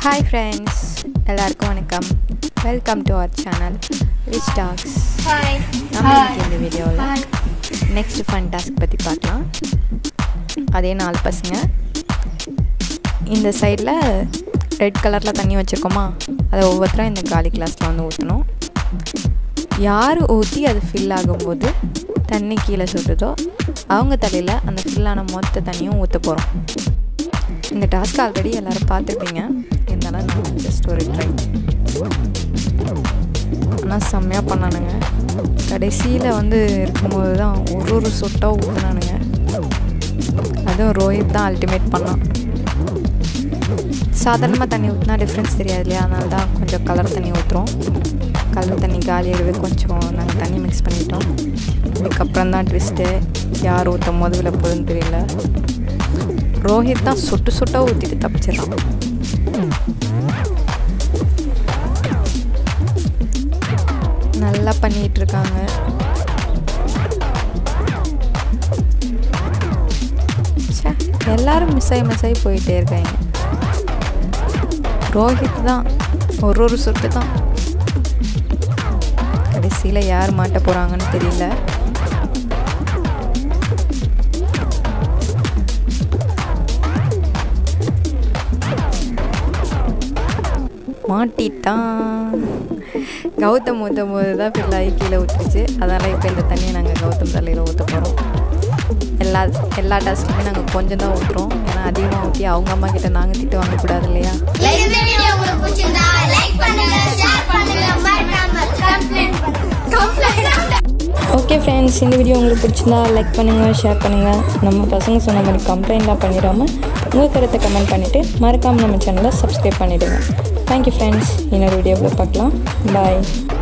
hi friends எல்லாருக்கும் வணக்கம் welcome to our channel rich talks hi நம்ம இன்னைக்கு இந்த வீடியோவில் நெக்ஸ்ட் ஃபன் டாஸ்க் பற்றி பார்க்கலாம் அதே நாலு பசங்க இந்த சைடில் ரெட் கலரில் தண்ணி வச்சுருக்கோமா அதை ஒவ்வொருத்தரும் இந்த காலி கிளாஸில் வந்து ஊற்றணும் யார் ஊற்றி அது ஃபில் ஆகும்போது தண்ணி கீழே சுட்டுதோ அவங்க தலையில் அந்த ஃபில்லான மொத்த தண்ணியும் ஊற்ற போகிறோம் இந்த டாஸ்க் ஆல்ரெடி எல்லோரும் பார்த்துருப்பீங்க இருந்தாலும் நான் ஜஸ்ட் ஒரு ட்ரை ஆனால் செம்மையாக பண்ணானுங்க கடைசியில் வந்து இருக்கும்போது தான் ஒரு ஒரு சொட்டாக ஊற்றினானுங்க அதுவும் ரோஹித் தான் அல்டிமேட் பண்ணான் சாதாரணமாக தண்ணி ஊற்றினா டிஃப்ரென்ஸ் தெரியாது இல்லையா அதனால தான் கொஞ்சம் கலர் தண்ணி ஊற்றுறோம் கலர் தண்ணி காலியாகவே கொஞ்சம் நாங்கள் தண்ணி மிக்ஸ் பண்ணிட்டோம் இதுக்கப்புறம் தான் ட்விஸ்ட்டு யார் ஊற்றும் போது விழ போகுதுன்னு தெரியல ரோஹித் தான் சொட்டு சொட்டாக ஊற்றிட்டு தப்பிச்சிடறான் நல்லா பண்ணிட்டு இருக்காங்க ச்சே, எல்லாரும் மிஸ் ஆகி மிஸ் ஆகி போயிட்டே இருக்காங்க ரோஹித் தான் ஒரு ஒரு சொட்டு தான் கடைசியில் யார் மாட்ட போகிறாங்கன்னு தெரியல மாட்டிட்டான் கௌதம் ஊற்றும் போது தான் ஃபில் ஆகி கீழே ஊற்றுச்சு அதனால் இப்போ இந்த தண்ணியை நாங்கள் கௌதம் தலையில் ஊற்ற போகிறோம் எல்லா எல்லா டாஸ்ட்லையுமே நாங்கள் கொஞ்சம் தான் ஊற்றுறோம் ஏன்னா அதிகமாக ஊற்றி அவங்க அம்மா கிட்ட நாங்கள் திட்டு வாங்கக்கூடாது இல்லையா இந்த வீடியோ உங்களுக்கு பிடிச்சிருந்தா லைக் பண்ணுங்க ஷேர் பண்ணுங்க மறக்காம கமெண்ட் பண்ணுங்க ஓகே ஃப்ரெண்ட்ஸ் இந்த வீடியோ உங்களுக்கு பிடிச்சிருந்தா லைக் பண்ணுங்கள் ஷேர் பண்ணுங்கள் நம்ம பசங்க சொன்ன மாதிரி கம்ப்ளைண்ட்லாம் பண்ணிடாமல் உங்கள் கருத்தை கமெண்ட் பண்ணிவிட்டு மறக்காமல் நம்ம சேனலை சப்ஸ்கிரைப் பண்ணிவிடுங்க தேங்க்யூ ஃப்ரெண்ட்ஸ் இன்னொரு வீடியோவில் பார்க்கலாம் பாய்